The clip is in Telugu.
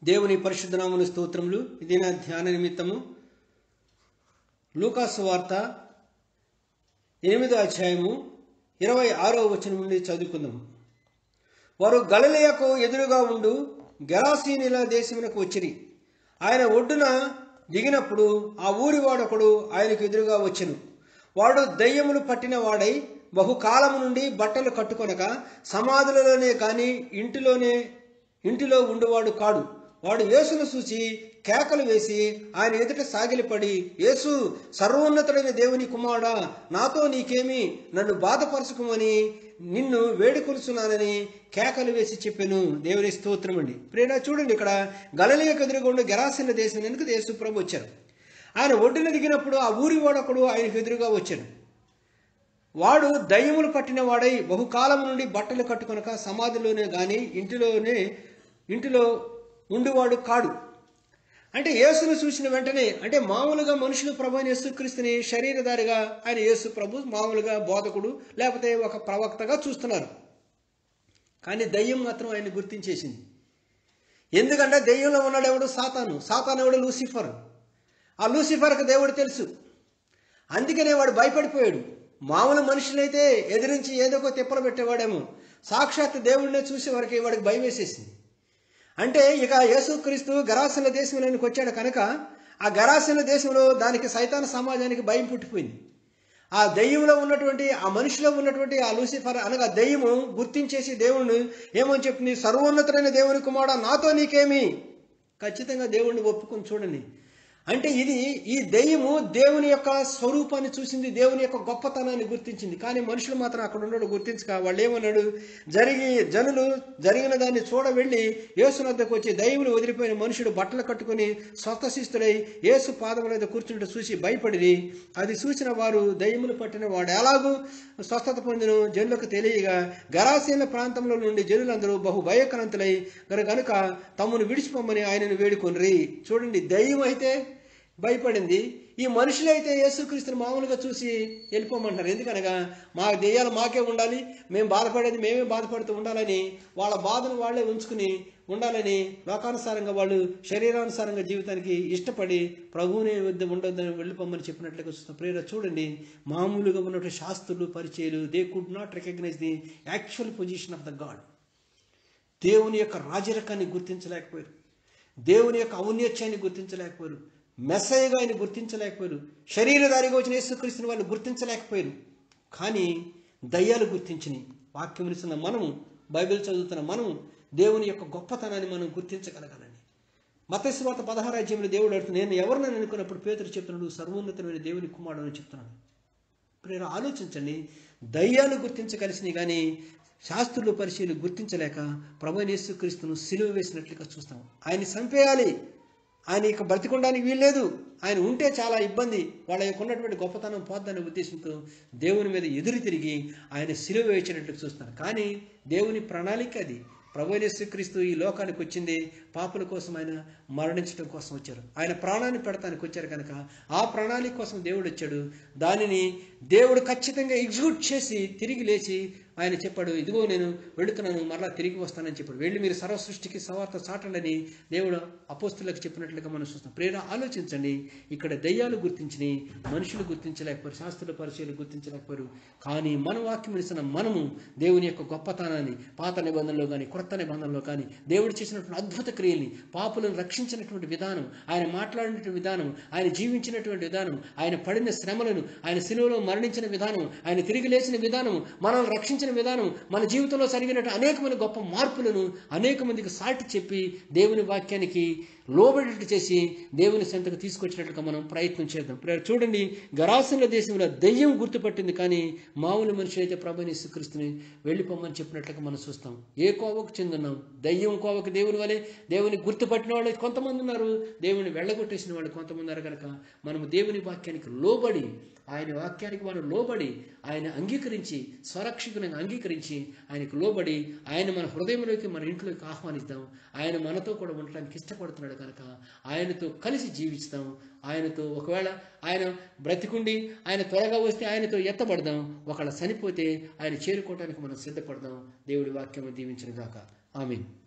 దేవుని పరిశుద్ధ నామములు స్తోత్రములు ఇది నా ధ్యాన నిమిత్తము లూకాసు వార్త ఎనిమిదో అధ్యాయము ఇరవై ఆరో వచనం నుండి చదువుకుందాము వారు గలలియకు ఎదురుగా ఉండు గెరాసీనిల దేశమునకు వచ్చిరి ఆయన ఒడ్డున దిగినప్పుడు ఆ ఊరి వాడొకడు ఆయనకు ఎదురుగా వచ్చెను వాడు దయ్యములు పట్టిన వాడై బహుకాలము నుండి బట్టలు కట్టుకొనక సమాధులలోనే కాని ఇంటిలోనే ఇంటిలో ఉండువాడు కాడు వాడు యేసును చూసి కేకలు వేసి ఆయన ఎదుట సాగిలిపడి యేసు సర్వోన్నతుడైన దేవుని కుమారుడా నాతో నీకేమి నన్ను బాధపరచుకోమని నిన్ను వేడుకొలుచున్నానని కేకలు వేసి చెప్పాను దేవుని స్తోత్రం అండి ప్రేర చూడండి ఇక్కడ గలలియకు ఎదురుగుండా గెరాసిన దేశం వెనుక యేసు ప్రభు వచ్చారు ఆయన ఒడ్డున దిగినప్పుడు ఆ ఊరి వాడొకడు ఆయనకు ఎదురుగా వచ్చాడు వాడు దయ్యములు పట్టిన వాడై బహుకాలం నుండి బట్టలు కట్టుకొనక సమాధిలోనే గాని ఇంటిలోనే ఇంటిలో ఉండువాడు కాడు అంటే యేసును చూసిన వెంటనే అంటే మామూలుగా మనుషులు ప్రభు అయిన యేసుక్రీస్తుని శరీరధారిగా ఆయన యేసు ప్రభు మామూలుగా బోధకుడు లేకపోతే ఒక ప్రవక్తగా చూస్తున్నారు కానీ దయ్యం మాత్రం ఆయన గుర్తించేసింది ఎందుకంటే దయ్యంలో ఉన్నాడు ఎవడు సాతాను సాతాను ఎవడు లూసిఫర్ ఆ లూసిఫర్కి దేవుడు తెలుసు అందుకనే వాడు భయపడిపోయాడు మామూలు మనుషులైతే ఎదిరించి ఏదో ఒక తిప్పలు పెట్టేవాడేమో సాక్షాత్ దేవుడినే చూసే వరకు వాడికి భయం వేసేసింది అంటే ఇక యేసుక్రీస్తు గరాసన దేశంలోనికి వచ్చాడు కనుక ఆ గరాసన దేశంలో దానికి సైతాన సమాజానికి భయం పుట్టిపోయింది ఆ దెయ్యంలో ఉన్నటువంటి ఆ మనిషిలో ఉన్నటువంటి ఆ లూసిఫర్ అనగా దెయ్యము గుర్తించేసి దేవుణ్ణి ఏమని చెప్తుంది సర్వోన్నతుడైన దేవుని కుమారుడా నాతో నీకేమి ఖచ్చితంగా దేవుణ్ణి ఒప్పుకొని చూడండి అంటే ఇది ఈ దెయ్యము దేవుని యొక్క స్వరూపాన్ని చూసింది దేవుని యొక్క గొప్పతనాన్ని గుర్తించింది కానీ మనుషులు మాత్రం అక్కడ ఉన్నాడు గుర్తించక వాళ్ళు ఏమన్నాడు జరిగి జనులు జరిగిన దాన్ని చూడ వెళ్ళి యేసునద్దకు వచ్చి దయ్యములు వదిలిపోయిన మనుషుడు బట్టలు కట్టుకుని స్వస్థశిస్తుడై యేసు పాదముల మీద కూర్చుంటూ చూసి భయపడిరి అది చూసిన వారు దయ్యములు పట్టిన వాడు ఎలాగూ స్వస్థత పొందిన జనులకు తెలియగా గరాసీన ప్రాంతంలో నుండి జనులందరూ బహు భయకరంతులై గనుక తమను విడిచిపోమని ఆయనను వేడుకొనిరి చూడండి దయ్యం అయితే భయపడింది ఈ మనుషులైతే యేసుక్రీస్తుని మామూలుగా చూసి వెళ్ళిపోమంటారు ఎందుకనగా మా దెయ్యాలు మాకే ఉండాలి మేము బాధపడేది మేమే బాధపడుతూ ఉండాలని వాళ్ళ బాధను వాళ్ళే ఉంచుకుని ఉండాలని లోకానుసారంగా వాళ్ళు శరీరానుసారంగా జీవితానికి ఇష్టపడి ప్రభువునే వద్ద ఉండొద్దని వెళ్ళిపోమని చెప్పినట్లుగా చూస్తాం ప్రేర చూడండి మామూలుగా ఉన్నటువంటి శాస్త్రులు పరిచయాలు they could not recognise the actual position of the god దేవుని యొక్క రాజరకాన్ని గుర్తించలేకపోయారు దేవుని యొక్క ఔన్నత్యాన్ని గుర్తించలేకపోయారు మెస్సయ్యగా ఆయన గుర్తించలేకపోయారు శరీరధారిగా వచ్చిన యేసుక్రీస్తుని వాళ్ళు గుర్తించలేకపోయారు కానీ దయ్యాలు గుర్తించినాయి వాక్యం ఇస్తున్న మనము బైబిల్ చదువుతున్న మనము దేవుని యొక్క గొప్పతనాన్ని మనం గుర్తించగలగాలండి మతస్వార్త పదహారాజ్యంలో దేవుడు అడుగుతుంది నేను ఎవరినని అనుకున్నప్పుడు పేతురు చెప్తున్నాడు సర్వోన్నతమైన దేవుని కుమారుడు అని చెప్తున్నాడు ప్రేర ఆలోచించండి దయ్యాలు గుర్తించగలిసినాయి కానీ శాస్త్రులు పరిశీలు గుర్తించలేక ప్రభు యేసుక్రీస్తును సిలువ వేసినట్లుగా చూస్తాం ఆయన్ని చంపేయాలి ఆయన ఇక బ్రతికొనడానికి వీల్లేదు ఆయన ఉంటే చాలా ఇబ్బంది వాళ్ళ యొక్క ఉన్నటువంటి గొప్పతనం పోద్దనే ఉద్దేశంతో దేవుని మీద ఎదురు తిరిగి ఆయన సిలువ వేయించినట్లు చూస్తారు కానీ దేవుని ప్రణాళిక అది ప్రభు యేసుక్రీస్తు ఈ లోకానికి వచ్చింది పాపుల కోసం ఆయన మరణించడం కోసం వచ్చారు ఆయన ప్రాణాన్ని పెడతానికి వచ్చారు కనుక ఆ ప్రణాళిక కోసం దేవుడు వచ్చాడు దానిని దేవుడు ఖచ్చితంగా ఎగ్జిక్యూట్ చేసి తిరిగి లేచి ఆయన చెప్పాడు ఇదిగో నేను వెళుతున్నాను మరలా తిరిగి వస్తానని చెప్పాడు వెళ్ళి మీరు సర్వ సృష్టికి సవార్త చాటండి దేవుడు అపోస్తులకు చెప్పినట్లుగా మనం చూస్తాం ప్రేర ఆలోచించండి ఇక్కడ దయ్యాలు గుర్తించిని మనుషులు గుర్తించలేకపోయారు శాస్త్రుల పరిచయాలు గుర్తించలేకపోయారు కానీ మన వాక్యం ఇస్తున్న మనము దేవుని యొక్క గొప్పతనాన్ని పాత నిబంధనలో కానీ క్రొత్త నిబంధనలో కానీ దేవుడు చేసినటువంటి అద్భుత క్రియల్ని పాపులను రక్షించినటువంటి విధానం ఆయన మాట్లాడినటువంటి విధానం ఆయన జీవించినటువంటి విధానం ఆయన పడిన శ్రమలను ఆయన శిలువలో మరణించిన విధానం ఆయన తిరిగి లేచిన విధానం మనల్ని రక్షించిన విధానం మన జీవితంలో జరిగినట్టు అనేకమైన గొప్ప మార్పులను అనేక మందికి సాటి చెప్పి దేవుని వాక్యానికి లోబడేట్టు చేసి దేవుని సంతకు తీసుకొచ్చినట్లుగా మనం ప్రయత్నం చేద్దాం చూడండి గరాసుల దేశంలో దెయ్యం గుర్తుపట్టింది కానీ మామూలు మనిషి అయితే ప్రభుని యేసుక్రీస్తుని వెళ్ళిపోమని చెప్పినట్లుగా మనం చూస్తాం ఏ కోవకు చెందున్నాం దయ్యం కోవకు దేవుని వలె దేవుని గుర్తుపట్టిన వాళ్ళు కొంతమంది ఉన్నారు దేవుని వెళ్ళగొట్టేసిన వాళ్ళు కొంతమంది ఉన్నారు కనుక మనము దేవుని వాక్యానికి లోబడి ఆయన వాక్యానికి మనం లోబడి ఆయన అంగీకరించి స్వరక్షకునిగా అంగీకరించి ఆయనకు లోబడి ఆయన మన హృదయంలోకి మన ఇంట్లోకి ఆహ్వానిస్తాం ఆయన మనతో కూడా ఉండటానికి ఇష్టపడుతున్నాడు కనుక ఆయనతో కలిసి జీవిస్తాం ఆయనతో ఒకవేళ ఆయన బ్రతికుండి ఆయన త్వరగా వస్తే ఆయనతో ఎత్తబడదాం ఒకవేళ చనిపోతే ఆయన చేరుకోవడానికి మనం సిద్ధపడదాం దేవుడి వాక్యం దీవించిన దాకా ఆమెన్